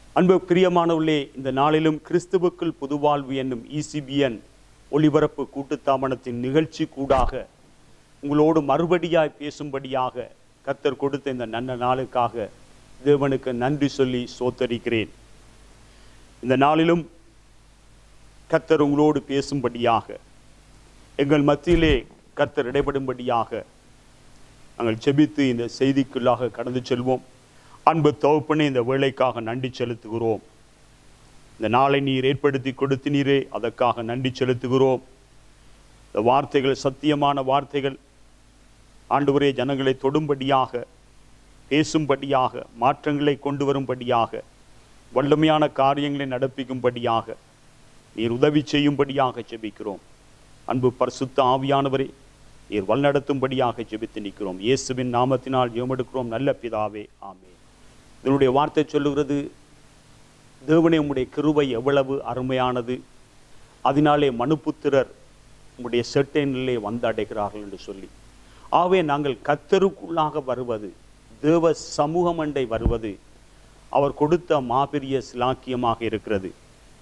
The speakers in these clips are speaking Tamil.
அன்பு பிரியமானவர்களே இந்த நாளிலும் கிறிஸ்துவுக்குள் புதுவாழ்வு என்னும் இசிபிஎன் ஒளிபரப்பு கூட்டுத்தாமனத்தின் நிகழ்ச்சி கூடாக உங்களோடு மறுபடியாய் பேசும்படியாக கர்த்தர் கொடுத்த இந்த நல்ல நாளுக்காக தேவனுக்கு நன்றி சொல்லி சோத்தரிக்கிறேன் இந்த நாளிலும் கர்த்தர் உங்களோடு பேசும்படியாக எங்கள் மத்தியிலே கர்த்தர் இடைபடும்படியாக நாங்கள் செபித்து இந்த செய்திக்குள்ளாக கடந்து செல்வோம் அன்பு தோப்பனே இந்த வேலைக்காக நன்றி செலுத்துகிறோம் இந்த நாளை நீர் ஏற்படுத்தி கொடுத்தினீரே அதற்காக நன்றி செலுத்துகிறோம் இந்த வார்த்தைகள் சத்தியமான வார்த்தைகள் ஆண்டவரே ஜனங்களை தொடும்படியாக பேசும்படியாக மாற்றங்களை கொண்டு வரும்படியாக வல்லமையான காரியங்களை நடப்பிக்கும்படியாக நீர் உதவி செய்யும்படியாக ஜெபிக்கிறோம் அன்பு பரிசுத்த ஆவியானவரே நீர் வழிநடத்தும்படியாக ஜெபித்து நிற்கிறோம் இயேசுவின் நாமத்தினால் ஜெபமெடுக்கிறோம் நல்ல பிதாவே ஆமே இதனுடைய வார்த்தை சொல்லுகிறது தேவனே உம்முடைய கிருபை எவ்வளவு அருமையானது அதனாலே மனுப்புத்திரர் உம்முடைய செட்டைனிலே வந்து அடைகிறார்கள் என்று சொல்லி ஆகவே நாங்கள் கத்தருக்குள்ளாக வருவது தேவ சமூகமண்டை வருவது அவர் கொடுத்த மாபெரிய சிலாக்கியமாக இருக்கிறது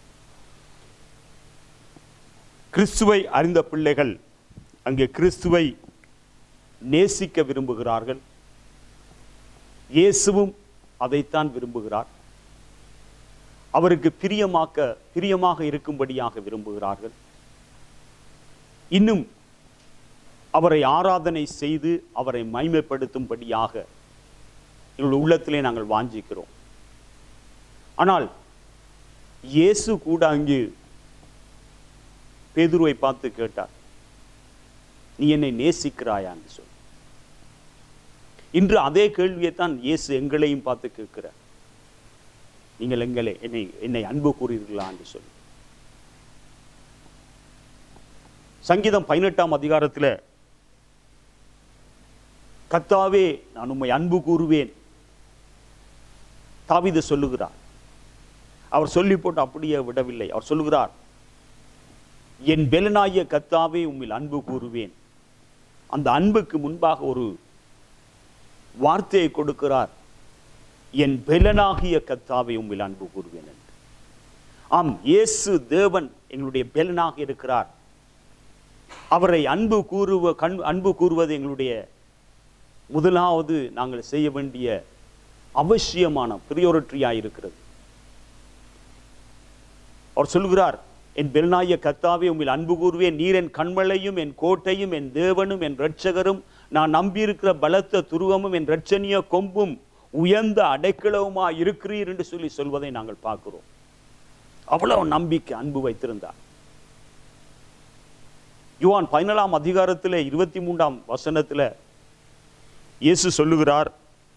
கிறிஸ்துவை அறிந்த பிள்ளைகள் அங்கே கிறிஸ்துவை நேசிக்க விரும்புகிறார்கள் இயேசுவும் அதைத்தான் விரும்புகிறார் அவருக்கு பிரியமாக்க பிரியமாக இருக்கும்படியாக விரும்புகிறார்கள் இன்னும் அவரை ஆராதனை செய்து அவரை மைமைப்படுத்தும்படியாக எங்கள் உள்ளத்திலே நாங்கள் வாஞ்சிக்கிறோம் ஆனால் இயேசு கூட அங்கு பேதுருவை பார்த்து கேட்டார் நீ என்னை நேசிக்கிறாயா என்று சொல்லி இன்று அதே கேள்வியை தான் இயேசு எங்களையும் பார்த்து கேட்கிறார் நீங்கள் எங்களை என்னை என்னை அன்பு கூறுகிறீர்களா என்று சொல்லி சங்கீதம் பதினெட்டாம் அதிகாரத்தில் கத்தாவே நான் உம்மை அன்பு கூறுவேன் தாவீது சொல்லுகிறார் அவர் சொல்லி போட்டு அப்படியே விடவில்லை அவர் சொல்லுகிறார் என் பெலனாகிய கத்தாவே உம்மில் அன்பு கூறுவேன் அந்த அன்புக்கு முன்பாக ஒரு வார்த்தையை கொடுக்கிறார் என் பெலனாகிய கத்தாவை உம்மில் அன்பு கூறுவேன் என்று ஆம் இயேசு தேவன் எங்களுடைய பெலனாக இருக்கிறார் அவரை அன்பு கூறுவ கண் அன்பு கூறுவது எங்களுடைய முதலாவது நாங்கள் செய்ய வேண்டிய அவசியமான பிரியோரிட்டியாக இருக்கிறது அவர் சொல்கிறார் என் பெல்நாய கத்தாவே உம்மில் அன்பு கூறுவேன் நீர் என் கண்மலையும் என் கோட்டையும் என் தேவனும் என் இரட்சகரும் நான் நம்பியிருக்கிற பலத்த துருவமும் என் இரட்சணிய கொம்பும் உயர்ந்த அடைக்கலவுமா இருக்கிறீர் என்று சொல்லி சொல்வதை நாங்கள் பார்க்கிறோம் அவ்வளவு நம்பிக்கை அன்பு வைத்திருந்தார் யுவான் பதினேழாம் அதிகாரத்தில் இருபத்தி மூன்றாம் வசனத்தில் இயேசு சொல்லுகிறார்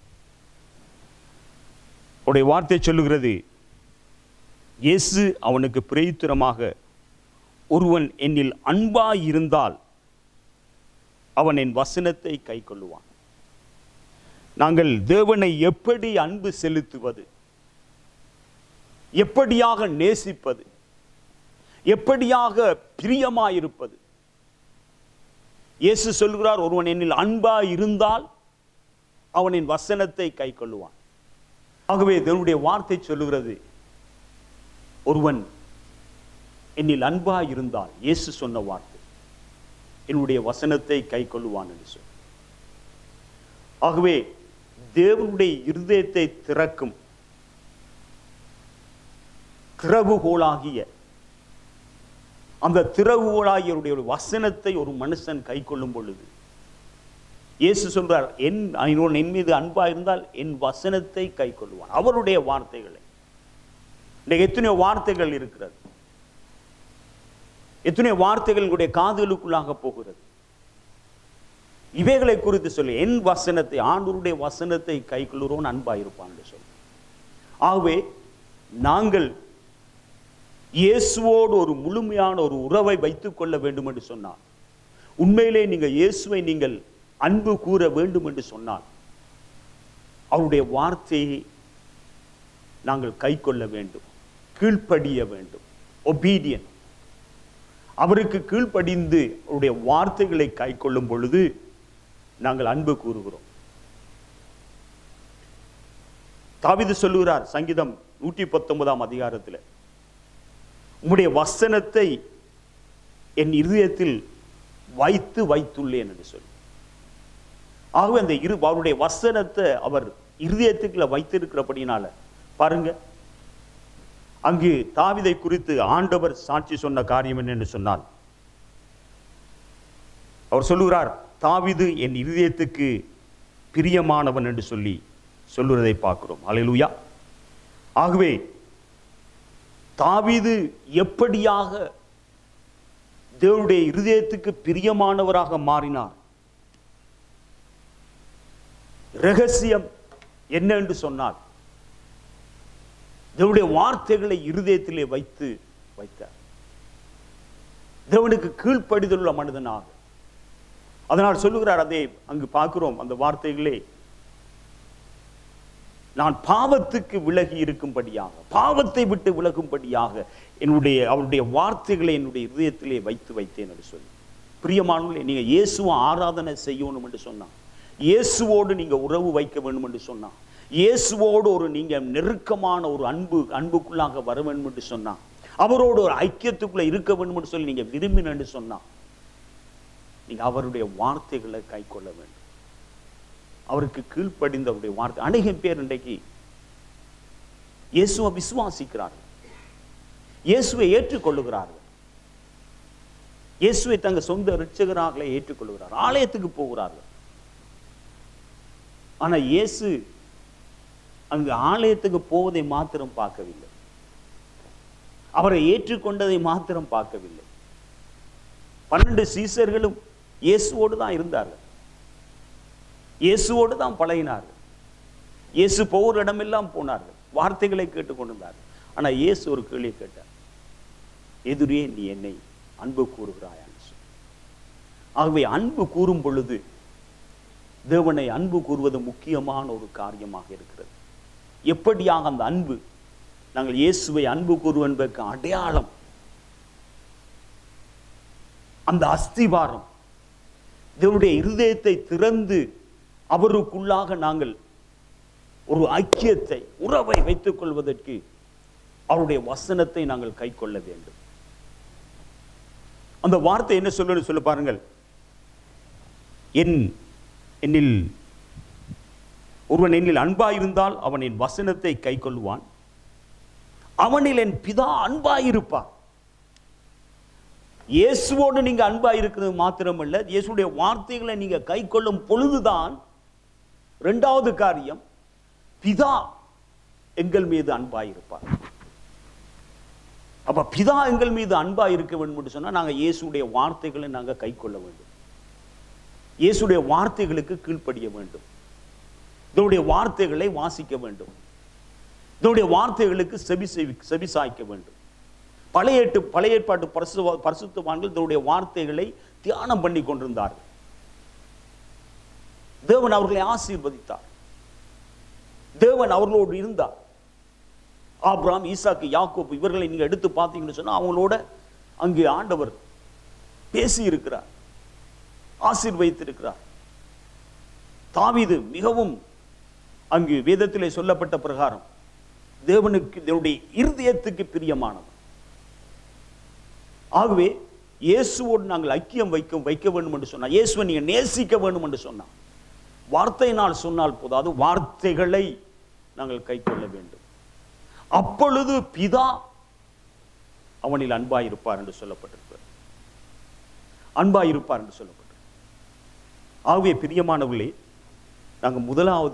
உடைய வார்த்தை சொல்லுகிறது இயேசு அவனுக்கு பிரயுத்தரமாக ஒருவன் என்னில் அன்பாய் இருந்தால் அவன் என் வசனத்தை கை கொள்ளுவான் நாங்கள் தேவனை எப்படி அன்பு செலுத்துவது எப்படியாக நேசிப்பது எப்படியாக பிரியமாயிருப்பது இயேசு சொல்கிறார் ஒருவன் என்னில் அன்பாய் இருந்தால் அவன் என் வசனத்தை கை கொள்ளுவான் ஆகவே தேவனுடைய வார்த்தை சொல்லுகிறது ஒருவன் என்னில் அன்பாய் இருந்தால் இயேசு சொன்ன வார்த்தை என்னுடைய வசனத்தை கை கொள்ளுவான் என்று சொல் ஆகவே தேவனுடைய இருதயத்தை திறக்கும் திறவுகோலாகிய அந்த திறவுகோலாகிய ஒரு வசனத்தை ஒரு மனுஷன் கை கொள்ளும் பொழுது இயேசு சொல்றார் என் அவன் என் மீது அன்பா இருந்தால் என் வசனத்தை கை கொள்வான் அவருடைய வார்த்தைகளை இன்றைக்கு எத்தனையோ வார்த்தைகள் இருக்கிறது எத்தனையோ வார்த்தைகள் உங்களுடைய காதுகளுக்குள்ளாக போகிறது இவைகளை குறித்து சொல்லி என் வசனத்தை ஆண்டவருடைய வசனத்தை கை கொள்ளுறோன் அன்பாயிருப்பான் என்று சொல்லி ஆகவே நாங்கள் இயேசுவோடு ஒரு முழுமையான ஒரு உறவை வைத்துக் கொள்ள வேண்டும் என்று சொன்னார் உண்மையிலே நீங்கள் இயேசுவை நீங்கள் அன்பு கூற வேண்டும் என்று சொன்னால் அவருடைய வார்த்தையை நாங்கள் கை கொள்ள வேண்டும் கீழ்ப்படிய வேண்டும் ஒபீடியன் அவருக்கு கீழ்ப்படிந்து அவருடைய வார்த்தைகளை கை கொள்ளும் பொழுது நாங்கள் அன்பு கூறுகிறோம் தாவீது சொல்லுகிறார் சங்கீதம் நூற்றி பத்தொன்பதாம் அதிகாரத்தில் உம்முடைய வசனத்தை என் இருதயத்தில் வைத்து வைத்துள்ளேன் என்று சொல்லி ஆகவே அந்த இரு அவருடைய வசனத்தை அவர் இருதயத்துக்குள்ள வைத்திருக்கிறபடினால பாருங்க அங்கு தாவிதை குறித்து ஆண்டவர் சாட்சி சொன்ன காரியம் என்னன்னு சொன்னால் அவர் சொல்லுகிறார் தாவிது என் இருதயத்துக்கு பிரியமானவன் என்று சொல்லி சொல்லுவதை பார்க்கிறோம் அல்லேலூயா ஆகவே தாவீது எப்படியாக தேவனுடைய இருதயத்துக்கு பிரியமானவராக மாறினார் ரகசியம் என்ன என்று சொன்னால் தேவனுடைய வார்த்தைகளை இருதயத்திலே வைத்து வைத்தார் தேவனுக்கு கீழ்ப்படிதலுள்ள மனிதனாக அதனால் சொல்லுகிறார் அதை அங்கு பார்க்கிறோம் அந்த வார்த்தைகளே நான் பாவத்துக்கு விலகி இருக்கும்படியாக பாவத்தை விட்டு விலகும்படியாக என்னுடைய அவருடைய வார்த்தைகளை என்னுடைய இதயத்திலே வைத்து வைத்தேன் என்று சொல்லி பிரியமானவர்களே நீங்க இயேசுவை ஆராதனை செய்யணும் என்று சொன்னான் இயேசுவோடு நீங்க உறவு வைக்க வேண்டும் என்று சொன்னான் இயேசுவோடு ஒரு நீங்க நெருக்கமான ஒரு அன்பு அன்புக்குள்ளாக வர வேண்டும் என்று சொன்னான் அவரோடு ஒரு ஐக்கியத்துக்குள்ள இருக்க வேண்டும் என்று சொல்லி நீங்க விரும்பினு சொன்னான் நீங்க அவருடைய வார்த்தைகளை கை கொள்ள வேண்டும் அவருக்கு கீழ்ப்படிந்த அவருடைய வார்த்தை அநேகம் பேர் இன்றைக்கு இயேசுவை விசுவாசிக்கிறார்கள் இயேசுவை ஏற்றுக்கொள்ளுகிறார்கள் இயேசுவை தங்க சொந்த ரிட்சகராக ஏற்றுக்கொள்கிறார்கள் ஆலயத்துக்கு போகிறார்கள் ஆனா இயேசு அங்கு ஆலயத்துக்கு போவதை மாத்திரம் பார்க்கவில்லை அவரை ஏற்றுக்கொண்டதை மாத்திரம் பார்க்கவில்லை பன்னெண்டு சீசர்களும் இயேசுவோடு தான் இருந்தார்கள் இயேசுவோடு தான் பழகினார்கள் இயேசு போகிற இடமெல்லாம் போனார்கள் வார்த்தைகளை கேட்டுக்கொண்டிருந்தார்கள் ஆனா இயேசு ஒரு கேள்வி கேட்டார் எதிரே நீ என்னை அன்பு கூறுகிறாயான்னு சொல்லி ஆகவே அன்பு கூறும் பொழுது தேவனை அன்பு கூறுவது முக்கியமான ஒரு காரியமாக இருக்கிறது எப்படியாக அந்த அன்பு நாங்கள் இயேசுவை அன்பு கூறுவோம் என்பதற்கு அடையாளம் அந்த அஸ்திவாரம் தேவனுடைய இருதயத்தை திறந்து அவருக்குள்ளாக நாங்கள் ஒரு ஐக்கியத்தை உறவை வைத்துக் கொள்வதற்கு அவருடைய வசனத்தை நாங்கள் கை கொள்ள வேண்டும் அந்த வார்த்தை என்ன சொல்லணும் சொல்ல பாருங்கள் என் என்னில் ஒருவன் என்னில் அன்பாயிருந்தால் அவன் என் வசனத்தை கை கொள்வான் அவனில் என் பிதா அன்பாயிருப்பான் இயேசுவோடு நீங்க அன்பா இருக்கிறது மாத்திரமல்ல இயேசுடைய வார்த்தைகளை நீங்க கை கொள்ளும் பொழுதுதான் இரண்டாவது காரியம் பிதா எங்கள் மீது அன்பாயிருப்பார் அப்ப பிதா எங்கள் மீது அன்பா இருக்க வேண்டும் என்று சொன்னா நாங்க இயேசுடைய வார்த்தைகளை நாங்க கை கொள்ள வேண்டும் இயேசுடைய வார்த்தைகளுக்கு கீழ்ப்படிய வேண்டும் இதனுடைய வார்த்தைகளை வாசிக்க வேண்டும் இதனுடைய வார்த்தைகளுக்கு செவி செவி செவி சாய்க்க வேண்டும் பழைய ஏட்டு பழைய ஏற்பாட்டு பரிசு பரிசுத்தவான்கள் இதனுடைய வார்த்தைகளை தியானம் பண்ணி கொண்டிருந்தார்கள் தேவன் அவர்களை ஆசீர்வதித்தார் தேவன் அவர்களோடு இருந்தார் ஆபிராம் ஈசாக்கு யாக்கோப் இவர்களை நீங்க எடுத்து பார்த்தீங்கன்னு சொன்னா அவங்களோட அங்கே ஆண்டவர் பேசி இருக்கிறார் ஆசீர்வதித்திருக்கிறார் தாவீது மிகவும் அங்கு வேதத்திலே சொல்லப்பட்ட பிரகாரம் தேவனுக்கு தேவனுடைய இருதயத்துக்கு பிரியமானவர் ஆகவே இயேசுவோடு நாங்கள் ஐக்கியம் வைக்க வைக்க வேண்டும் என்று சொன்னார் இயேசுவை நீங்கள் நேசிக்க வேண்டும் என்று சொன்னார் வார்த்தையினால் சொன்னால் போதாது வார்த்தைகளை நாங்கள் கைக்கொள்ள வேண்டும் அப்பொழுது பிதா அவனில் அன்பாயிருப்பார் என்று சொல்லப்பட்டிருக்கிறது அன்பாயிருப்பார் என்று சொல்லப்பட்டிருக்கு ஆகவே பிரியமானவர்களே நாங்கள் முதலாவது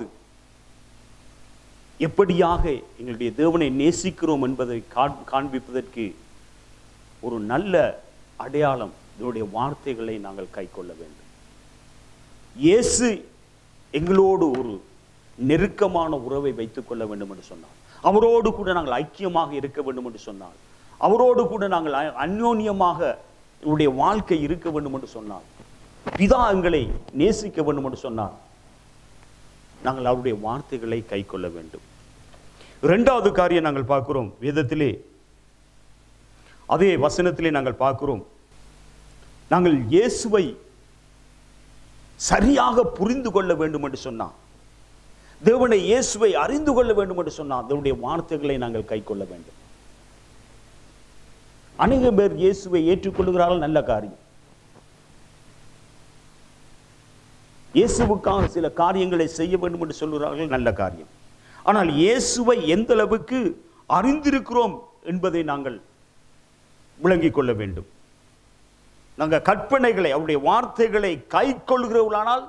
எப்படியாக எங்களுடைய தேவனை நேசிக்கிறோம் என்பதை காண்- காண்பிப்பதற்கு ஒரு நல்ல அடையாளம் இதனுடைய வார்த்தைகளை நாங்கள் கைக்கொள்ள வேண்டும் இயேசு எங்களோடு ஒரு நெருக்கமான உறவை வைத்துக் கொள்ள வேண்டும் என்று சொன்னார் அவரோடு கூட நாங்கள் ஐக்கியமாக இருக்க வேண்டும் என்று சொன்னார் அவரோடு கூட நாங்கள் அ- அந்யோன்யமாக எங்களுடைய வாழ்க்கை இருக்க வேண்டும் என்று சொன்னார் பிதா எங்களை நேசிக்க வேண்டும் என்று சொன்னார் நாங்கள் அவருடைய வார்த்தைகளை கைக்கொள்ள வேண்டும் இரண்டாவது காரியம் நாங்கள் பார்க்கிறோம் வேதத்திலே அதே வசனத்திலே நாங்கள் பார்க்கிறோம் நாங்கள் இயேசுவை சரியாக புரிந்து கொள்ள வேண்டும் என்று சொன்னார் தேவனை இயேசுவை அறிந்து கொள்ள வேண்டும் என்று சொன்னால் அதனுடைய வார்த்தைகளை நாங்கள் கைக்கொள்ள வேண்டும் அநேக பேர் இயேசுவை ஏற்றுக்கொள்கிறார்கள் நல்ல காரியம் இயேசுவுக்காக சில காரியங்களை செய்ய வேண்டும் என்று சொல்கிறார்கள் நல்ல காரியம் ஆனால் இயேசுவை எந்த அளவுக்கு அறிந்திருக்கிறோம் என்பதை நாங்கள் விளங்கிக் கொள்ள வேண்டும் நாங்கள் கற்பனைகளை அவருடைய வார்த்தைகளை கை கொள்கிறவர்களானால்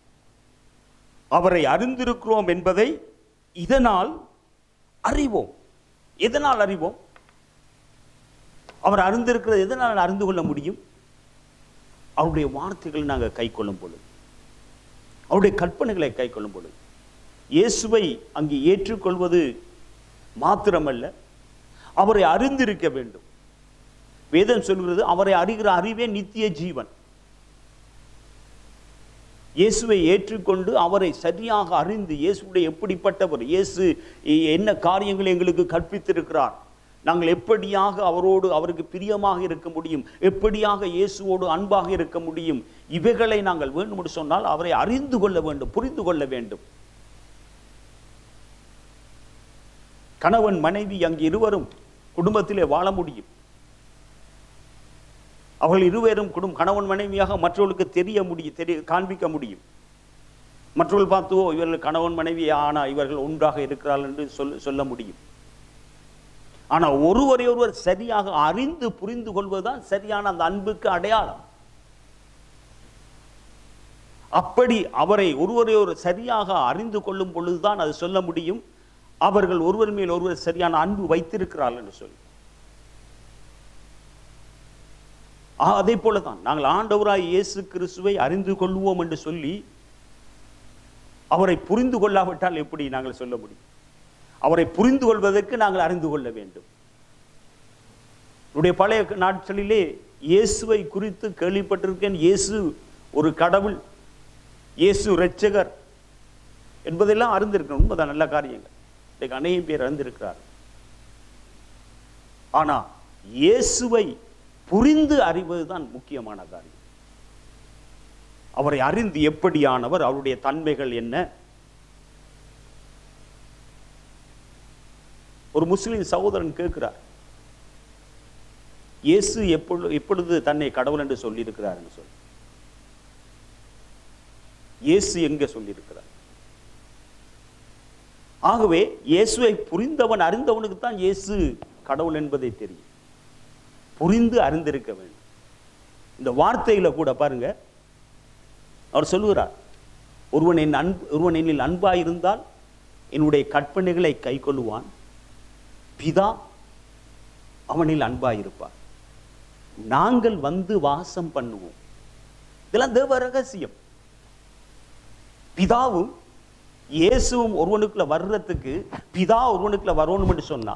அவரை அறிந்திருக்கிறோம் என்பதை இதனால் அறிவோம் எதனால் அறிவோம் அவர் அறிந்திருக்கிறது எதனால் அறிந்து கொள்ள முடியும் அவருடைய வார்த்தைகளை நாங்கள் கை கொள்ளும் பொழுது அவருடைய கற்பனைகளை கை கொள்ளும் பொழுது இயேசுவை அங்கே ஏற்றுக்கொள்வது மாத்திரமல்ல அவரை அறிந்திருக்க வேண்டும் வேதம் சொல்கிறது அவரை அறிகிற அறிவே நித்திய ஜீவன் இயேசுவை ஏற்றுக்கொண்டு அவரை சரியாக அறிந்து இயேசுடைய எப்படிப்பட்டவர் இயேசு என்ன காரியங்களை எங்களுக்கு கற்பித்திருக்கிறார் நாங்கள் எப்படியாக அவரோடு அவருக்கு பிரியமாக இருக்க முடியும் எப்படியாக இயேசுவோடு அன்பாக இருக்க முடியும் இவைகளை நாங்கள் வேண்டும் என்று சொன்னால் அவரை அறிந்து கொள்ள வேண்டும் புரிந்து கொள்ள வேண்டும் கணவன் மனைவி அங்கு இருவரும் குடும்பத்திலே வாழ முடியும் அவர்கள் இருவரும் குடும் கணவன் மனைவியாக மற்றவர்களுக்கு தெரிய முடியும் தெரிய காண்பிக்க முடியும் மற்றவர்கள் பார்த்தோ இவர்கள் கணவன் மனைவி ஆனா இவர்கள் ஒன்றாக இருக்கிறார்கள் என்று சொல்ல சொல்ல முடியும் ஆனால் ஒருவரை ஒருவர் சரியாக அறிந்து புரிந்து கொள்வதுதான் சரியான அந்த அன்புக்கு அடையாளம் அப்படி அவரை ஒருவரை ஒரு சரியாக அறிந்து கொள்ளும் பொழுதுதான் அது சொல்ல முடியும் அவர்கள் ஒருவர் மேல் ஒருவர் சரியான அன்பு வைத்திருக்கிறார்கள் என்று சொல்லி ஆ, அதே போலதான் நாங்கள் ஆண்டவராய் இயேசு கிறிஸ்துவை அறிந்து கொள்வோம் என்று சொல்லி அவரை புரிந்து கொள்ளாவிட்டால் எப்படி நாங்கள் சொல்ல முடியும் அவரை புரிந்து கொள்வதற்கு நாங்கள் அறிந்து கொள்ள வேண்டும் என்னுடைய பழைய நாட்களிலே இயேசுவை குறித்து கேள்விப்பட்டிருக்கேன் இயேசு ஒரு கடவுள் இயேசு இரட்சகர் என்பதெல்லாம் அறிந்திருக்கணும் உண்மைதான் நல்ல காரியங்கள் இன்றைக்கு அநேக பேர் அறிந்திருக்கிறார் ஆனா இயேசுவை புரிந்து அறிவதுதான் முக்கியமான காரியம் அவரை அறிந்து எப்படியானவர் அவருடைய தன்மைகள் என்ன ஒரு முஸ்லிம் சகோதரன் கேட்கிறார் இயேசு எப்பொழுது எப்பொழுது தன்னை கடவுள் என்று சொல்லியிருக்கிறார் என்று சொல்லி இயேசு எங்க சொல்லியிருக்கிறார் ஆகவே இயேசுவை புரிந்தவன் அறிந்தவனுக்கு தான் இயேசு கடவுள் என்பதை தெரியும் புரிந்து அறிந்திருக்க வேண்டும் இந்த வார்த்தையில கூட பாருங்க அவர் சொல்லுகிறார் ஒருவன் என் அன்பு ஒருவன் என்னில் அன்பாயிருந்தால் என்னுடைய கற்பனைகளை கைக்கொள்ளுவான் பிதா அவனில் அன்பாயிருப்பார் நாங்கள் வந்து வாசம் பண்ணுவோம் இதெல்லாம் தேவ ரகசியம் பிதாவும் இயேசுவும் ஒருவனுக்குள்ள வர்றதுக்கு பிதா ஒருவனுக்குள்ள வரணும் என்று சொன்னா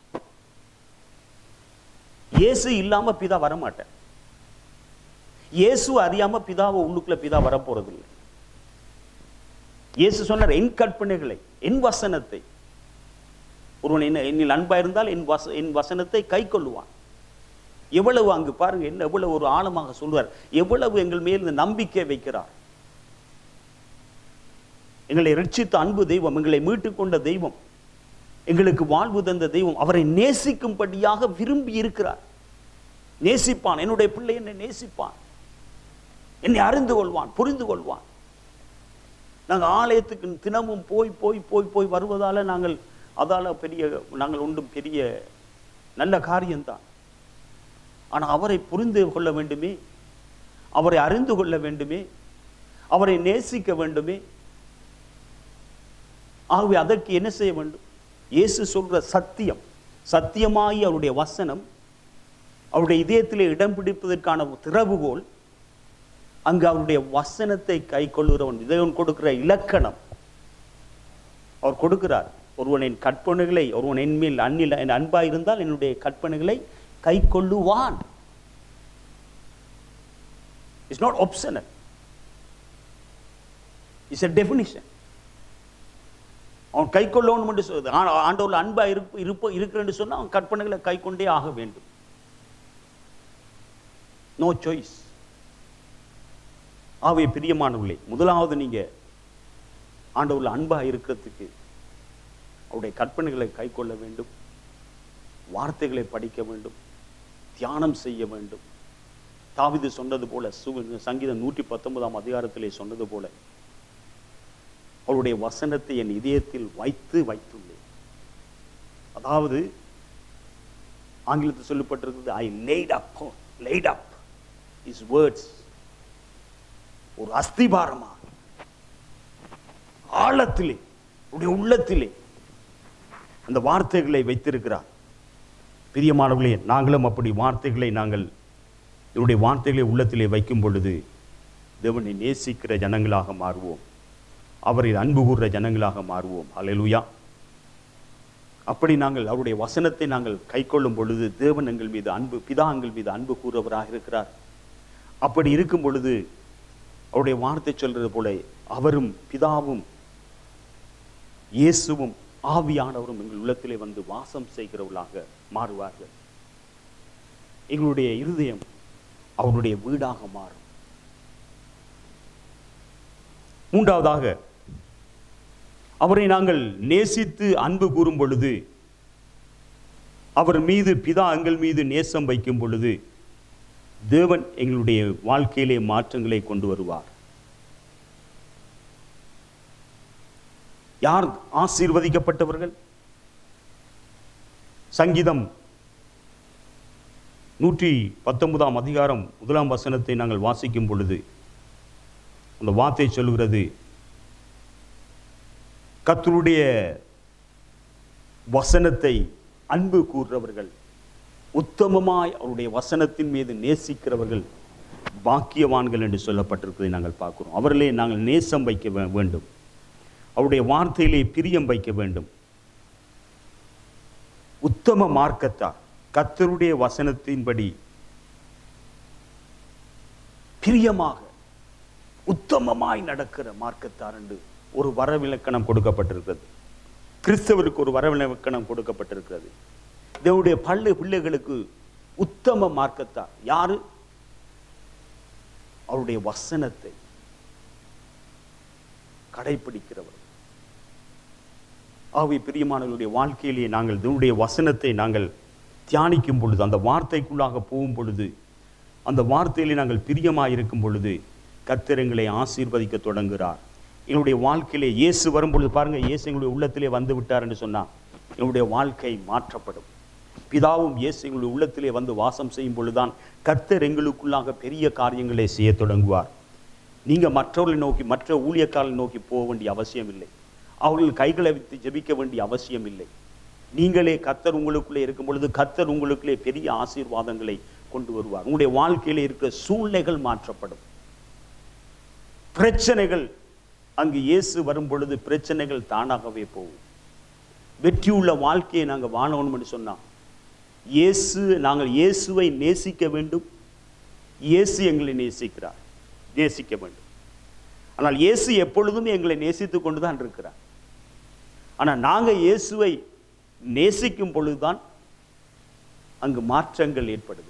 இயேசு இல்லாம பிதா வரமாட்டார் இயேசு அறியாம பிதாவை உள்ளுக்குள்ள பிதா வரப்போறதில்லை இயேசு சொன்னார் என் கற்பனைகளை என் வசனத்தை ஒருவன் என்ன என்னில் அன்பா இருந்தால் என் வச என் வசனத்தை கை கொள்ளுவான் எவ்வளவு அங்கு பாருங்க என்ன எவ்வளவு ஒரு ஆழமாக சொல்வார் எவ்வளவு எங்கள் மேல் இந்த நம்பிக்கை வைக்கிறார் எங்களை ரட்சித்த அன்பு தெய்வம் எங்களை மீட்டுக் கொண்ட தெய்வம் எங்களுக்கு வாழ்வு தந்த தெய்வம் அவரை நேசிக்கும்படியாக விரும்பி இருக்கிறார் நேசிப்பான் என்னுடைய பிள்ளை என்னை நேசிப்பான் என்னை அறிந்து கொள்வான் புரிந்து கொள்வான் நாங்கள் ஆலயத்துக்கு தினமும் போய் போய் போய் போய் வருவதால நாங்கள் அதால பெரிய நாங்கள் ஒன்றும் பெரிய நல்ல காரியம்தான் ஆனால் அவரை புரிந்து கொள்ள வேண்டுமே அவரை அறிந்து கொள்ள வேண்டுமே அவரை நேசிக்க வேண்டுமே ஆகவே அதற்கு என்ன செய்ய வேண்டும் இயேசு சொல்ற சத்தியம் சத்தியமாகி அவருடைய வசனம் அவருடைய இதயத்திலே இடம் பிடிப்பதற்கான திறவுகோல் அங்கு அவருடைய வசனத்தை கை கொள்ளுகிறவன் இதயம் கொடுக்கிற இலக்கணம் அவர் கொடுக்கிறார் ஒருவனின் கற்பனைகளை ஒருவன் என் மேல் அன்னில் என் அன்பாய் இருந்தால் என்னுடைய கற்பனைகளை கை கொள்ளுவான் it's not optional it's a definition அவன் கை கொள்ளணும் என்று சொல்லுது ஆ- ஆண்டவர்ல அன்பா இருப்பு இருப்ப இருக்கிறேன்னு சொன்னா அவன் கற்பனைகளை கை கொண்டே ஆக வேண்டும் நோ சாய்ஸ் ஆகவே பிரியமானவர்களே முதலாவது நீங்க ஆண்டவரில் அன்பாக இருக்கிறதுக்கு அவருடைய கற்பனைகளை கைக்கொள்ள வேண்டும் வார்த்தைகளை படிக்க வேண்டும் தியானம் செய்ய வேண்டும் தாவிது சொன்னது போல சு- சங்கீதம் நூற்றி பத்தொன்பதாம் அதிகாரத்திலே சொன்னது போல அவருடைய வசனத்தை என் இதயத்தில் வைத்து வைத்துள்ளேன் அதாவது ஆங்கிலத்தில் சொல்லப்பட்டிருக்கிறது I late up late up is words ஒரு அஸ்திபாரமாக ஆழத்திலே உடைய உள்ளத்திலே அந்த வார்த்தைகளை வைத்திருக்கிறார் பிரியமானவர்களே நாங்களும் அப்படி வார்த்தைகளை நாங்கள் இவருடைய வார்த்தைகளை உள்ளத்திலே வைக்கும் பொழுது தேவனை நேசிக்கிற ஜனங்களாக மாறுவோம் அவரை அன்பு கூறுற ஜனங்களாக மாறுவோம் அல்லேலூயா அப்படி நாங்கள் அவருடைய வசனத்தை நாங்கள் கைக்கொள்ளும் பொழுது தேவன் எங்கள் மீது அன்பு பிதா எங்கள் மீது அன்பு கூறுவராக இருக்கிறார் அப்படி இருக்கும் பொழுது அவருடைய வார்த்தை சொல்றது போல அவரும் பிதாவும் இயேசுவும் ஆவியானவரும் எங்கள் உள்ளத்திலே வந்து வாசம் செய்கிறவர்களாக மாறுவார்கள் எங்களுடைய இருதயம் அவருடைய வீடாக மாறும் மூன்றாவதாக அவரை நாங்கள் நேசித்து அன்பு கூறும் பொழுது அவர் மீது பிதா எங்கள் மீது நேசம் வைக்கும் பொழுது தேவன் எங்களுடைய வாழ்க்கையிலே மாற்றங்களை கொண்டு வருவார் யார் ஆசீர்வதிக்கப்பட்டவர்கள் சங்கீதம் நூற்றி பத்தொன்பதாம் அதிகாரம் முதலாம் வசனத்தை நாங்கள் வாசிக்கும் பொழுது அந்த வார்த்தை சொல்கிறது கர்த்தருடைய வசனத்தை அன்பு கூறுறவர்கள் உத்தமமாய் அவருடைய வசனத்தின் மீது நேசிக்கிறவர்கள் பாக்கியவான்கள் என்று சொல்லப்பட்டிருப்பதை நாங்கள் பார்க்கிறோம் அவர்களே நாங்கள் நேசம் வைக்க வே- வேண்டும் அவருடைய வார்த்தையிலே பிரியம் வைக்க வேண்டும் உத்தம மார்க்கத்தார் கர்த்தருடைய வசனத்தின்படி பிரியமாக உத்தமமாய் நடக்கிற மார்க்கத்தார் என்று ஒரு வரவிலக்கணம் கொடுக்கப்பட்டிருக்கிறது கிறிஸ்தவருக்கு ஒரு வரவிலக்கணம் கொடுக்கப்பட்டிருக்கிறது தேவனுடைய பள்ளி பிள்ளைகளுக்கு உத்தம மார்க்கத்தார் யாரு அவருடைய வசனத்தை கடைபிடிக்கிறவர் ஆகவே பிரியமானவர்களுடைய வாழ்க்கையிலே நாங்கள் தேவனுடைய வசனத்தை நாங்கள் தியானிக்கும் பொழுது அந்த வார்த்தைக்குள்ளாக போகும் பொழுது அந்த வார்த்தையிலே நாங்கள் பிரியமாக இருக்கும் பொழுது கர்த்தர் எங்களை ஆசீர்வதிக்க தொடங்குகிறார் எங்களுடைய வாழ்க்கையிலே இயேசு வரும்பொழுது பாருங்க இயேசு எங்களுடைய உள்ளத்திலே வந்து விட்டார் என்று சொன்னா எங்களுடைய வாழ்க்கை மாற்றப்படும் பிதாவும் இயேசு எங்களுடைய உள்ளத்திலே வந்து வாசம் செய்யும் பொழுதுதான் கர்த்தர் எங்களுக்குள்ளாக பெரிய காரியங்களை செய்ய தொடங்குவார் நீங்க மற்றவர்களை நோக்கி மற்ற ஊழியக்காரர்களை நோக்கி போக வேண்டிய அவசியம் இல்லை அவர்கள் கைகளை வைத்து ஜெபிக்க வேண்டிய அவசியம் இல்லை நீங்களே கர்த்தர் உங்களுக்குள்ளே இருக்கும் பொழுது கர்த்தர் உங்களுக்குள்ளே பெரிய ஆசீர்வாதங்களை கொண்டு வருவார் உங்களுடைய வாழ்க்கையில இருக்கிற சூழ்நிலைகள் மாற்றப்படும் பிரச்சனைகள் அங்கு இயேசு வரும் பொழுது பிரச்சனைகள் தானாகவே போகும் வெற்றியுள்ள வாழ்க்கையை நாங்கள் வாழணும்னு சொன்னா இயேசு நாங்கள் இயேசுவை நேசிக்க வேண்டும் இயேசு எங்களை நேசிக்கிறார் நேசிக்க வேண்டும் ஆனால் இயேசு எப்பொழுதும் எங்களை நேசித்து கொண்டு தான் இருக்கிறார் ஆனால் நாங்கள் இயேசுவை நேசிக்கும் பொழுதுதான் அங்கு மாற்றங்கள் ஏற்படுகிறது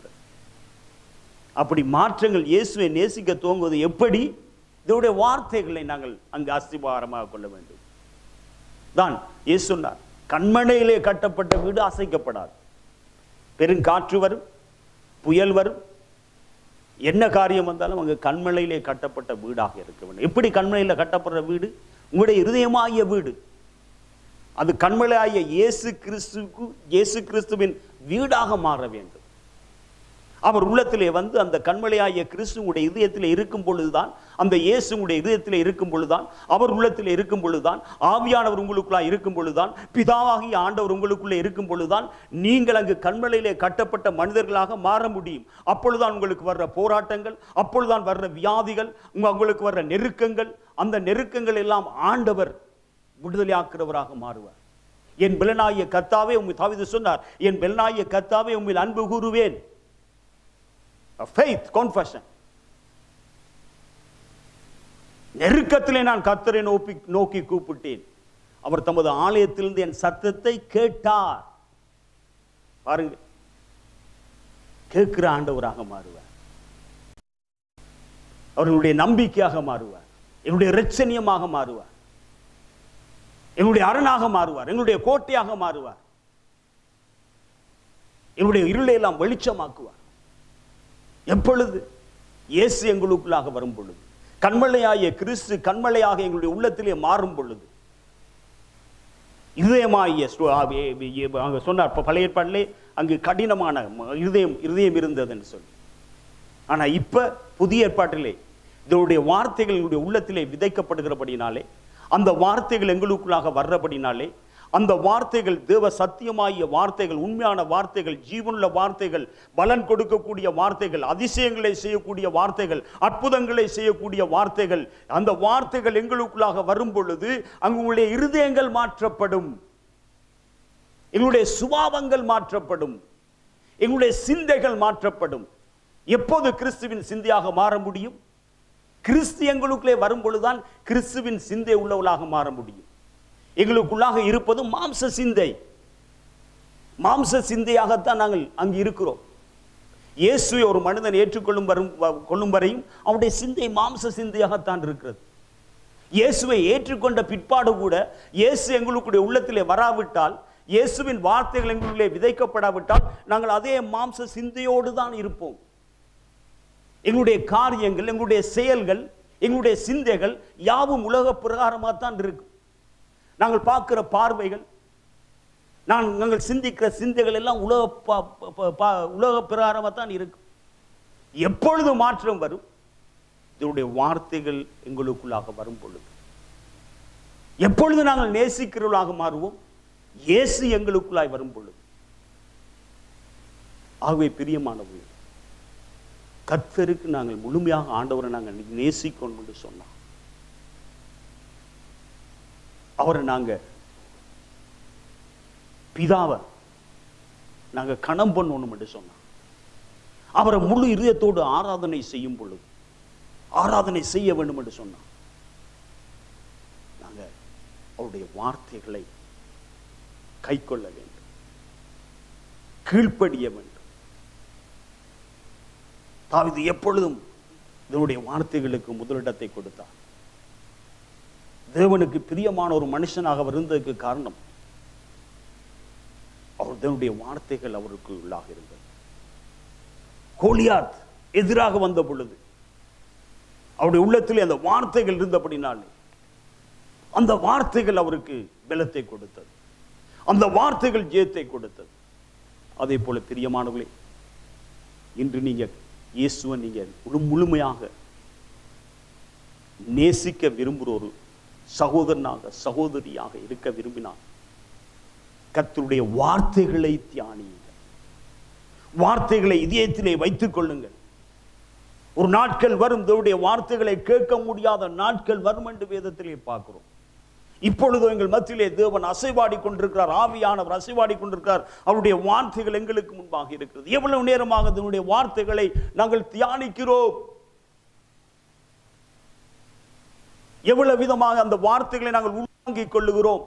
அப்படி மாற்றங்கள் இயேசுவை நேசிக்க துவங்குவது எப்படி இதனுடைய வார்த்தைகளை நாங்கள் அங்கு அஸ்திபாரமாக கொள்ள வேண்டும் தான் இயேசு சொன்னார் கண்மனையிலே கட்டப்பட்ட வீடு அசைக்கப்படாது பெருங்காற்று வரும் புயல் வரும் என்ன காரியம் வந்தாலும் அங்கு கண்மலையிலே கட்டப்பட்ட வீடாக இருக்க வேண்டும் எப்படி கண்மலையில் கட்டப்படுற வீடு உங்களுடைய இருதயமாகிய வீடு அது கண்மலையாகிய இயேசு கிறிஸ்துக்கு இயேசு கிறிஸ்துவின் வீடாக மாற வேண்டும் அவர் உள்ளத்திலே வந்து அந்த கண்மலையாகிய கிறிஸ்துவுடைய இதயத்திலே இருக்கும் பொழுதுதான் அந்த இயேசுடைய இதயத்திலே இருக்கும் பொழுதுதான் அவர் உள்ளத்திலே இருக்கும் பொழுதுதான் ஆவியானவர் உங்களுக்குள்ளாக இருக்கும் பொழுதுதான் பிதாவாகிய ஆண்டவர் உங்களுக்குள்ளே இருக்கும் பொழுதுதான் நீங்கள் அங்கு கண்மலையிலே கட்டப்பட்ட மனிதர்களாக மாற முடியும் அப்பொழுதுதான் உங்களுக்கு வர்ற போராட்டங்கள் அப்பொழுதுதான் வர்ற வியாதிகள் உங்க- உங்களுக்கு வர்ற நெருக்கங்கள் அந்த நெருக்கங்கள் எல்லாம் ஆண்டவர் விடுதலையாக்குறவராக மாறுவார் என் பெலனாகிய கத்தாவே உங்க தாவிது சொன்னார் என் பெலனாகிய கத்தாவே உண்மையில் அன்பு கூறுவேன் ஃபெய்த் confession நெருக்கத்திலே நான் கர்த்தரை நோக்கி நோக்கி கூப்பிட்டேன் அவர் தமது ஆலயத்திலிருந்து என் சத்தத்தை கேட்டார் பாருங்க கேட்கிற ஆண்டவராக மாறுவார் அவர்களுடைய நம்பிக்கையாக மாறுவார் என்னுடைய இரட்சணியமாக மாறுவார் எங்களுடைய அரணாக மாறுவார் எங்களுடைய கோட்டையாக மாறுவார் எங்களுடைய இருளை எல்லாம் வெளிச்சமாக்குவார் எப்பொழுது இயேசு எங்களுக்குள்ளாக வரும் பொழுது கண்மலையாகிய கிறிஸ்து கண்மலையாக எங்களுடைய உள்ளத்திலே மாறும் பொழுது இதயமாகிய ஸ்ரு- ஆ, ஏ- ஏ- அங்க சொன்னார் இப்ப பழைய ஏற்பாட்டிலே அங்கு கடினமான ம- இருதயம் இருதயம் இருந்ததுன்னு சொல்லி ஆனா இப்ப புதிய ஏற்பாட்டிலே இதனுடைய வார்த்தைகள் எங்களுடைய உள்ளத்திலே விதைக்கப்படுகிறபடினாலே அந்த வார்த்தைகள் எங்களுக்குள்ளாக வர்றபடினாலே அந்த வார்த்தைகள் தேவ சத்தியமாகிய வார்த்தைகள் உண்மையான வார்த்தைகள் ஜீவனுள்ள வார்த்தைகள் பலன் கொடுக்கக்கூடிய வார்த்தைகள் அதிசயங்களை செய்யக்கூடிய வார்த்தைகள் அற்புதங்களை செய்யக்கூடிய வார்த்தைகள் அந்த வார்த்தைகள் எங்களுக்குள்ளாக வரும் பொழுது அங்கு உங்களுடைய இருதயங்கள் மாற்றப்படும் எங்களுடைய சுபாவங்கள் மாற்றப்படும் எங்களுடைய சிந்தைகள் மாற்றப்படும் எப்போது கிறிஸ்துவின் சிந்தையாக மாற முடியும் கிறிஸ்து எங்களுக்குள்ளே வரும் பொழுதுதான் கிறிஸ்துவின் சிந்தை உள்ளவளாக மாற முடியும் எங்களுக்குள்ளாக இருப்பது மாம்ச சிந்தை மாம்ச சிந்தையாகத்தான் நாங்கள் அங்கு இருக்கிறோம் இயேசுவை ஒரு மனிதன் ஏற்றுக்கொள்ளும் வரும் வ- கொள்ளும் வரையும் அவருடைய சிந்தை மாம்ச சிந்தையாகத்தான் இருக்கிறது இயேசுவை ஏற்றுக்கொண்ட பிற்பாடு கூட இயேசு எங்களுடைய உள்ளத்திலே வராவிட்டால் இயேசுவின் வார்த்தைகள் எங்களுடைய விதைக்கப்படாவிட்டால் நாங்கள் அதே மாம்ச சிந்தையோடு தான் இருப்போம் எங்களுடைய காரியங்கள் எங்களுடைய செயல்கள் எங்களுடைய சிந்தைகள் யாவும் உலக பிரகாரமாக தான் இருக்கும் நாங்கள் பார்க்கிற பார்வைகள் நான் நாங்கள் சிந்திக்கிற சிந்தைகள் எல்லாம் உலக பா- பா- பா- உலக பிரகாரமாக தான் இருக்கும் எப்பொழுது மாற்றம் வரும் இதனுடைய வார்த்தைகள் எங்களுக்குள்ளாக வரும் பொழுது எப்பொழுது நாங்கள் நேசிக்கிறவர்களாக மாறுவோம் இயேசு எங்களுக்குள்ளாய் வரும் பொழுது ஆகவே பிரியமானவர்கள் கர்த்தருக்கு நாங்கள் முழுமையாக ஆண்டவரை நாங்கள் நேசிக்கணும் என்று சொன்னோம் அவரை நாங்க பிதாவை நாங்க கணம் பண்ணணும் என்று சொன்னோம் அவரை முழு இதயத்தோடு ஆராதனை செய்யும் பொழுது ஆராதனை செய்ய வேண்டும் என்று சொன்னான் நாங்க அவருடைய வார்த்தைகளை கைக்கொள்ள வேண்டும் கீழ்ப்படிய வேண்டும் தாவீது எப்பொழுதும் இதனுடைய வார்த்தைகளுக்கு முதலிடத்தை கொடுத்தார் தேவனுக்கு பிரியமான ஒரு மனுஷனாக அவர் இருந்ததுக்கு காரணம் அவர் தேவனுடைய வார்த்தைகள் அவருக்கு உள்ளாக இருந்தது கோலியாத் எதிராக வந்த பொழுது அவருடைய உள்ளத்திலே அந்த வார்த்தைகள் இருந்தபடினாலே அந்த வார்த்தைகள் அவருக்கு பலத்தை கொடுத்தது அந்த வார்த்தைகள் ஜெயத்தை கொடுத்தது அதே போல பிரியமானவர்களே இன்று நீங்க இயேசுவை நீங்க முழு முழுமையாக நேசிக்க விரும்புகிற ஒரு சகோதரனாக சகோதரியாக இருக்க விரும்பினார் கர்த்தருடைய வார்த்தைகளை தியானியுங்கள் வார்த்தைகளை இதயத்திலே வைத்துக் கொள்ளுங்கள் ஒரு நாட்கள் வரும் தேவனுடைய வார்த்தைகளை கேட்க முடியாத நாட்கள் வரும் என்று வேதத்திலே பார்க்கிறோம் இப்பொழுது எங்கள் மத்தியிலே தேவன் அசைவாடி கொண்டிருக்கிறார் ஆவியானவர் அசைவாடி கொண்டிருக்கிறார் அவருடைய வார்த்தைகள் எங்களுக்கு முன்பாக இருக்கிறது எவ்வளவு நேரமாக அதனுடைய வார்த்தைகளை நாங்கள் தியானிக்கிறோம் எவ்வளவு விதமாக அந்த வார்த்தைகளை நாங்கள் உள்வாங்கிக் கொள்ளுகிறோம்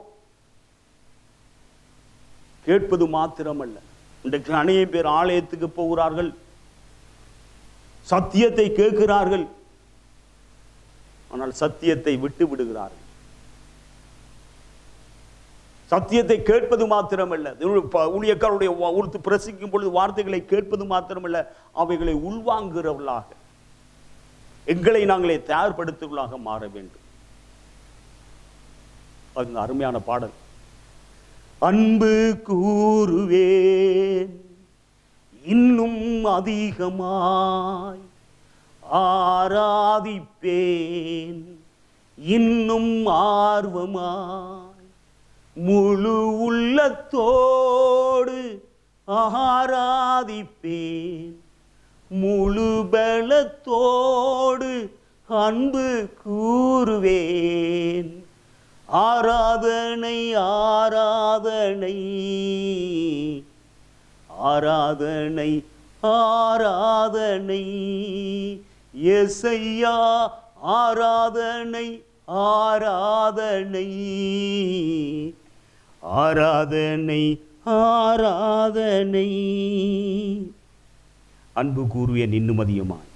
கேட்பது மாத்திரமல்ல இன்றைக்கு அநேக பேர் ஆலயத்துக்கு போகிறார்கள் சத்தியத்தை கேட்கிறார்கள் ஆனால் சத்தியத்தை விட்டு விடுகிறார்கள் சத்தியத்தை கேட்பது மாத்திரமல்ல தேவனுடைய ப- ஊழியக்காரருடைய வா- உடுத்து பிரசிக்கும் பொழுது வார்த்தைகளை கேட்பது மாத்திரமல்ல அவைகளை உள்வாங்குகிறவர்களாக எங்களை நாங்களே தயார்படுத்துவர்களாக மாற வேண்டும் அது அருமையான பாடல் அன்பு கூறுவேன் இன்னும் அதிகமாய் ஆராதிப்பேன் இன்னும் ஆர்வமாய் முழு உள்ளத்தோடு ஆராதிப்பேன் முழு பலத்தோடு அன்பு கூறுவேன் ஆராதனை ஆராதனை ஆராதனை ஆராதனை எசையா ஆராதனை ஆராதனை ஆராதனை ஆராதனை அன்பு கூறுவேன் இன்னும் அதிகமாய்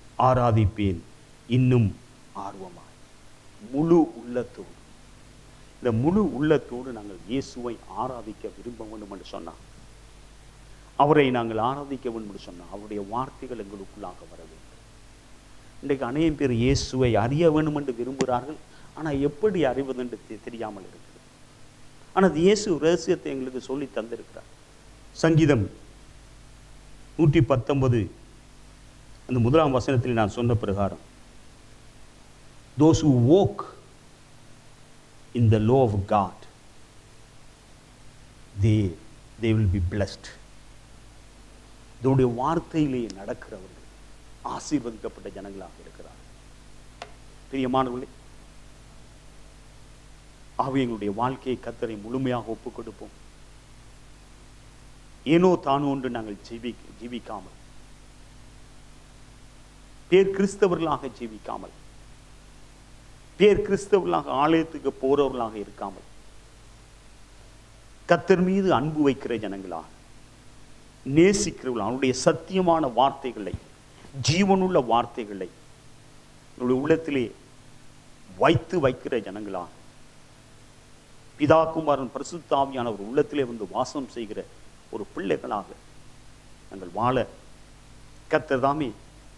ஆராதிப்பேன் இன்னும் ஆர்வமாய் முழு உள்ளத்தோடு இந்த முழு உள்ளத்தோடு நாங்கள் இயேசுவை ஆராதிக்க விரும்ப வேண்டும் என்று சொன்னார் அவரை நாங்கள் ஆராதிக்க வேண்டும் என்று சொன்னார் அவருடைய வார்த்தைகள் எங்களுக்குள்ளாக வர வேண்டும் இன்றைக்கு அநேகம் பேர் இயேசுவை அறிய வேண்டும் என்று விரும்புகிறார்கள் ஆனால் எப்படி அறிவது என்று தெ- தெரியாமல் இருக்கிறது ஆனால் அது இயேசு ரகசியத்தை எங்களுக்கு சொல்லி தந்திருக்கிறார் சங்கீதம் நூற்றி பத்தொன்பது அந்த முதலாம் வசனத்தில் நான் சொன்ன பிரகாரம் those who walk in the law of God, they, they will be blessed. இதனுடைய வார்த்தையிலே நடக்கிறவர்கள் ஆசீர்வதிக்கப்பட்ட ஜனங்களாக இருக்கிறார் பிரியமானவர்களே ஆகவே எங்களுடைய வாழ்க்கையை கத்தரை முழுமையாக ஒப்புக் கொடுப்போம் ஏனோ தானோ ஒன்று நாங்கள் ஜீவி ஜீவிக்காமல் பேர் கிறிஸ்தவர்களாக ஜீவிக்காமல் பேர் கிறிஸ்தவர்களாக ஆலயத்துக்கு போறவர்களாக இருக்காமல் கத்தர் மீது அன்பு வைக்கிற ஜனங்களாக நேசிக்கிறவர்கள் அவனுடைய சத்தியமான வார்த்தைகளை ஜீவனுள்ள வார்த்தைகளை நம்முடைய உள்ளத்திலே வைத்து வைக்கிற ஜனங்களாக பிதா குமாரன் பரிசுத்தாவியான ஒரு உள்ளத்திலே வந்து வாசம் செய்கிற ஒரு பிள்ளைகளாக நாங்கள் வாழ கத்தர் தாமே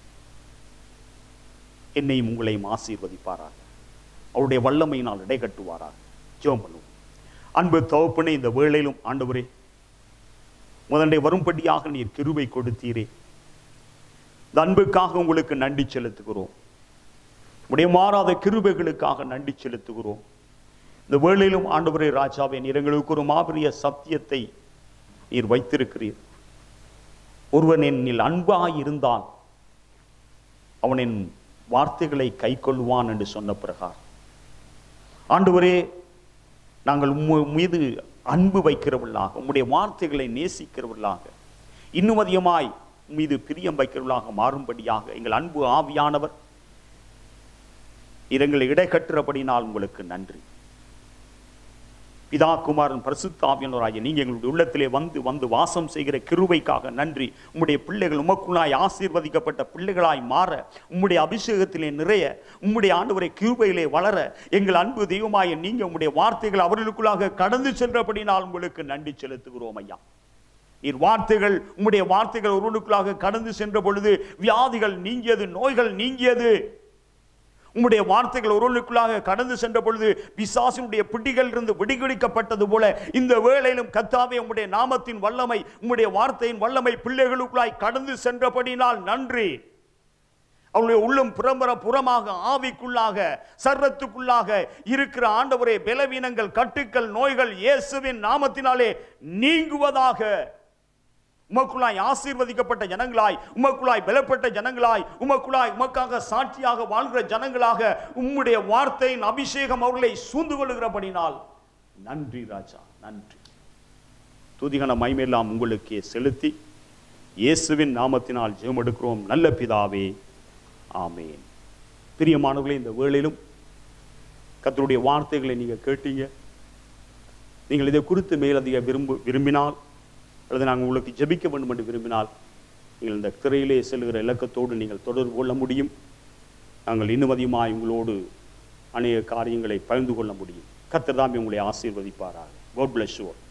என்னையும் உங்களையும் ஆசீர்வதிப்பாராக அவருடைய வல்லமையினால் இடை கட்டுவாராக ஜெபம் பண்ணுவோம் அன்பு தகப்பனே இந்த வேளையிலும் ஆண்டவரே முதண்டை வரும்படியாக நீர் கிருபை கொடுத்தீரே இந்த அன்புக்காக உங்களுக்கு நன்றி செலுத்துகிறோம் உடைய மாறாத கிருபைகளுக்காக நன்றி செலுத்துகிறோம் இந்த வேளையிலும் ஆண்டவரே ராஜாவே நீர் எங்களுக்கு ஒரு மாபெரிய சத்தியத்தை நீர் வைத்திருக்கிறீர் ஒருவன் என்னில் அன்பாய் இருந்தால் அவன் என் வார்த்தைகளை கைக்கொள்வான் என்று சொன்ன பிரகாரம் ஆண்டவரே நாங்கள் உம்ம மீது அன்பு வைக்கிறவர்களாக உம்முடைய வார்த்தைகளை நேசிக்கிறவர்களாக இன்னும் அதிகமாய் உம் மீது பிரியம் வைக்கிறவர்களாக மாறும்படியாக எங்கள் அன்பு ஆவியானவர் இரங்களை இடைக்கட்டுறபடினால் உங்களுக்கு நன்றி பிதா குமாரன் பரிசுத்தாவியனராகிய நீங்க எங்களுடைய உள்ளத்திலே வந்து வந்து வாசம் செய்கிற கிருபைக்காக நன்றி உம்முடைய பிள்ளைகள் உமக்குள்ளாய் ஆசீர்வதிக்கப்பட்ட பிள்ளைகளாய் மாற உம்முடைய அபிஷேகத்திலே நிறைய உம்முடைய ஆண்டவரை கிருபையிலே வளர எங்கள் அன்பு தெய்வமாய நீங்க உம்முடைய வார்த்தைகள் அவர்களுக்குள்ளாக கடந்து சென்றபடினால் உங்களுக்கு நன்றி செலுத்துகிறோம் ஐயா நீர் வார்த்தைகள் உம்முடைய வார்த்தைகள் ஒருவனுக்குள்ளாக கடந்து சென்ற பொழுது வியாதிகள் நீங்கியது நோய்கள் நீங்கியது உம்முடைய வார்த்தைகள் ஒருவனுக்குள்ளாக கடந்து சென்ற பொழுது பிசாசினுடைய பிடிகள் இருந்து விடுவிக்கப்பட்டது போல இந்த வேளையிலும் கத்தாவே உம்முடைய நாமத்தின் வல்லமை உம்முடைய வார்த்தையின் வல்லமை பிள்ளைகளுக்குள்ளாய் கடந்து சென்றபடினால் நன்றி அவருடைய உள்ளம் புறம்பர புறமாக ஆவிக்குள்ளாக சர்வத்துக்குள்ளாக இருக்கிற ஆண்டவரே பலவீனங்கள் கட்டுக்கள் நோய்கள் இயேசுவின் நாமத்தினாலே நீங்குவதாக உமக்குள்ளாய் ஆசீர்வதிக்கப்பட்ட ஜனங்களாய் உமக்குள்ளாய் பலப்பட்ட ஜனங்களாய் உமக்குள்ளாய் உமக்காக சாட்சியாக வாழ்கிற ஜனங்களாக உம்முடைய வார்த்தையின் அபிஷேகம் அவர்களை சூழ்ந்து கொள்கிறபடினால் நன்றி ராஜா நன்றி துதிகன மைமெல்லாம் உங்களுக்கே செலுத்தி இயேசுவின் நாமத்தினால் ஜெபம் எடுக்கிறோம் நல்ல பிதாவே ஆமேன் பிரியமானவர்களே இந்த வேளையிலும் கர்த்தருடைய வார்த்தைகளை நீங்கள் கேட்டீங்க நீங்கள் இதை குறித்து மேலதிக விரும்பு விரும்பினால் அல்லது நாங்கள் உங்களுக்கு ஜெபிக்க வேண்டும் என்று விரும்பினால் நீங்கள் இந்த திரையிலே செல்கிற இலக்கத்தோடு நீங்கள் தொடர்பு கொள்ள முடியும் நாங்கள் இன்னும் அதிகமாக உங்களோடு அநேக காரியங்களை பகிர்ந்து கொள்ள முடியும் கர்த்தர் தாமே உங்களை ஆசீர்வதிப்பாராக God bless you all.